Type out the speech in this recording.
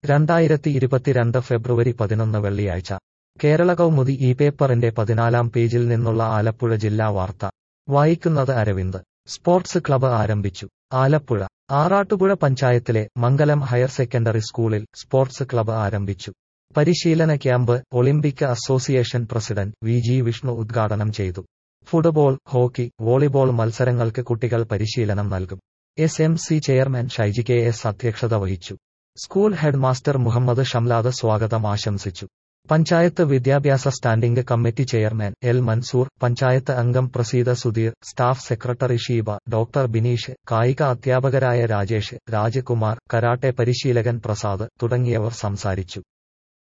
രണ്ടായിരത്തി ഇരുപത്തിരണ്ട് ഫെബ്രുവരി പതിനൊന്ന് വെള്ളിയാഴ്ച കേരള കൗമുദി ഈ പേപ്പറിന്റെ പതിനാലാം പേജിൽ നിന്നുള്ള ആലപ്പുഴ ജില്ലാ വാർത്ത വായിക്കുന്നത് അരവിന്ദ് സ്പോർട്സ് ക്ലബ്ബ് ആരംഭിച്ചു ആലപ്പുഴ ആറാട്ടുപുഴ പഞ്ചായത്തിലെ മംഗലം ഹയർ സെക്കൻഡറി സ്കൂളിൽ സ്പോർട്സ് ക്ലബ്ബ് ആരംഭിച്ചു പരിശീലന camp olympic association president V G Vishnu ഉദ്ഘാടനം ചെയ്തു ഫുട്ബോൾ ഹോക്കി വോളിബോൾ മത്സരങ്ങൾക്ക് കുട്ടികൾ പരിശീലനം നൽകും S M C chairman Shaiji K S അധ്യക്ഷത വഹിച്ചു school head master Muhammad Shamlad സ്വാഗതം ആശംസിച്ചു പഞ്ചായത്ത് വിദ്യാഭ്യാസ standing committee chairman L Mansoor panchayat അംഗം Praseetha Sudheer staff secretary Sheeba doctor Bineesh കായിക അധ്യാപകരായ രാജേഷ് രാജകുമാർ കരാട്ടെ പരിശീലകൻ പ്രസാദ് തുടങ്ങിയവർ സംസാരിച്ചു